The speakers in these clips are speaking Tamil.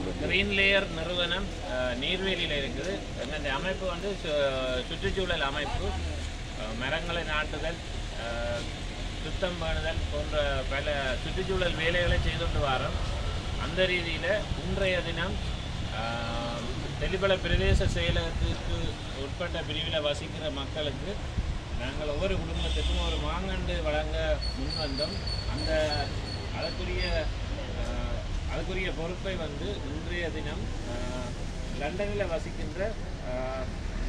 கிரீன் லேயர் நிறுவனம் அஹ், நீர்வேலியில் இருக்குது எங்களுடைய அமைப்பு வந்து சு- சுற்றுச்சூழல் அமைப்பு அஹ், மரங்களை நாட்டுதல் அஹ், சுத்தம் பண்ணுதல் போன்ற பல சுற்றுச்சூழல் வேலைகளை செய்துட்டு வரோம் அந்த ரீதியில் இன்றைய தினம் அஹ், தெளிபல பிரதேச செயலகத்திற்கு உட்பட்ட பிரிவில் வசிக்கிற மக்களுக்கு நாங்கள் ஒவ்வொரு குடும்பத்துக்கும் ஒரு மாங்கண்டு வழங்க முன்வந்தோம் அந்த அதற்குரிய அஹ், அதுக்குரிய பொறுப்பை வந்து இன்றைய தினம் அஹ், லண்டனில் வசிக்கின்ற அஹ்,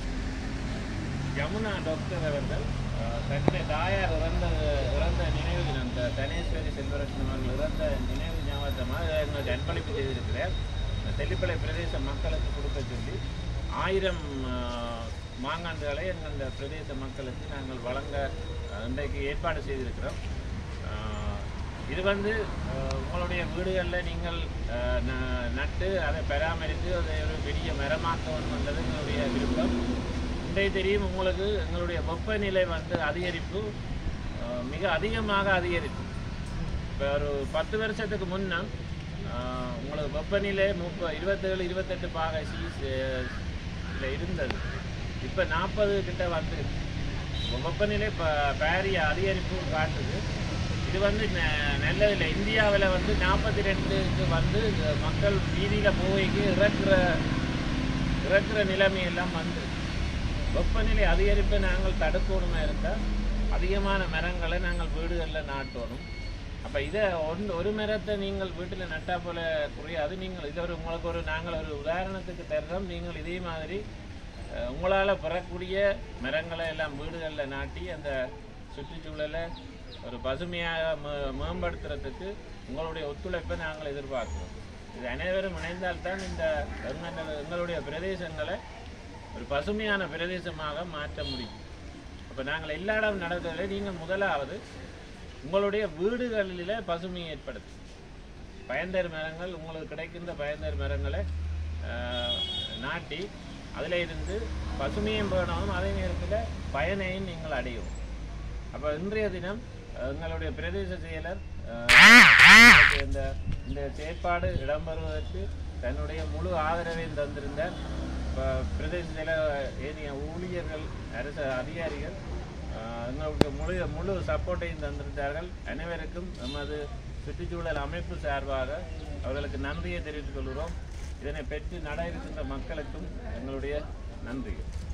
யமுனா டாக்டர் அவர்கள் அஹ், தன்னுடைய தாயார் இறந்த இறந்த நினைவு தினம் த- தனேஸ்வரி செல்வரட்னம் அவர்கள் இறந்த நினைவு ஞாபகமாக எங்களுக்கு அன்பளிப்பு செய்திருக்கிறார் தெல்லிப்பளை பிரதேச மக்களுக்கு கொடுக்க சொல்லி ஆயிரம் அஹ், மாங்காண்டுகளை எங்கள் பிரதேச மக்களுக்கு நாங்கள் வழங்க அஹ், இன்றைக்கு ஏற்பாடு செய்திருக்கிறோம் அஹ், இது வந்து அஹ், உங்களுடைய வீடுகளில் நீங்கள் அஹ், ந- நட்டு அதை பராமரித்து அதை ஒரு பெரிய மரமாக்க வேண்டும்ன்றது எங்களுடைய விருப்பம் இன்றைய தெரியும் உங்களுக்கு எங்களுடைய வெப்பநிலை வந்து அதிகரிப்பு அஹ், மிக அதிகமாக அதிகரிப்பு இப்போ ஒரு பத்து வருஷத்துக்கு முன்ன ஆஹ், உங்களுக்கு வெப்பநிலை முப்ப இருபத்தேழு இருபத்தெட்டு பாகை சீஸில் இருந்தது இப்போ நாற்பது கிட்ட வந்து வெப்பநிலை இப்போ பாரிய அதிகரிப்பு காட்டுது இது வந்து ந- நல்லதில்லை இந்தியாவில் வந்து நாற்பத்தி ரெண்டுக்கு வந்து இந்த மக்கள் வீதியில் போய்க்கு இறக்குற இறக்குற நிலைமையெல்லாம் வந்து வெப்பநிலை அதிகரிப்பை நாங்கள் தடுக்கணுமா இருந்தால் அதிகமான மரங்களை நாங்கள் வீடுகளில் நாட்டணும் அப்போ இதை ஒன்று ஒரு மரத்தை நீங்கள் வீட்டில் நட்டா போல குறையாது நீங்கள் இதை ஒரு உங்களுக்கு ஒரு நாங்கள் ஒரு உதாரணத்துக்கு தருறோம் நீங்கள் இதே மாதிரி உங்களால் பெறக்கூடிய மரங்களை எல்லாம் வீடுகளில் நாட்டி அந்த சுற்றுச்சூழலை ஒரு பசுமையாக மே- மேம்படுத்துறதுக்கு உங்களுடைய ஒத்துழைப்பை நாங்கள் எதிர்பார்க்கிறோம் இது அனைவரும் இணைந்தால்தான் இந்த எங்கள் எங்களுடைய பிரதேசங்களை ஒரு பசுமையான பிரதேசமாக மாற்ற முடியும் அப்போ நாங்கள் எல்லா இடம் நடக்கிறதில் நீங்கள் முதலாவது உங்களுடைய வீடுகளில் பசுமையை ஏற்படுத்து பயந்தர் மரங்கள் உங்களுக்கு கிடைக்கின்ற பயந்தர் மரங்களை ஆஹ், நாட்டி அதில் இருந்து பசுமையும் வேணும் அதே நேரத்தில் பயனையும் நீங்கள் அடையும் அப்போ இன்றைய தினம் அஹ், எங்களுடைய பிரதேச செயலர் அஹ், எனக்கு இந்த இந்த செயற்பாடு இடம்பெறுவதற்கு தன்னுடைய முழு ஆதரவையும் தந்திருந்தார் இப்போ பிரதேச செயலர் ஏனைய ஊழியர்கள் அரசு அதிகாரிகள் அஹ், எங்களுக்கு முழு முழு சப்போர்ட்டையும் தந்திருந்தார்கள் அனைவருக்கும் நமது சுற்றுச்சூழல் அமைப்பு சார்பாக அவர்களுக்கு நன்றியை தெரிவித்துக் கொள்கிறோம் இதனை பெற்று நட இருக்கின்ற மக்களுக்கும் எங்களுடைய நன்றிகள்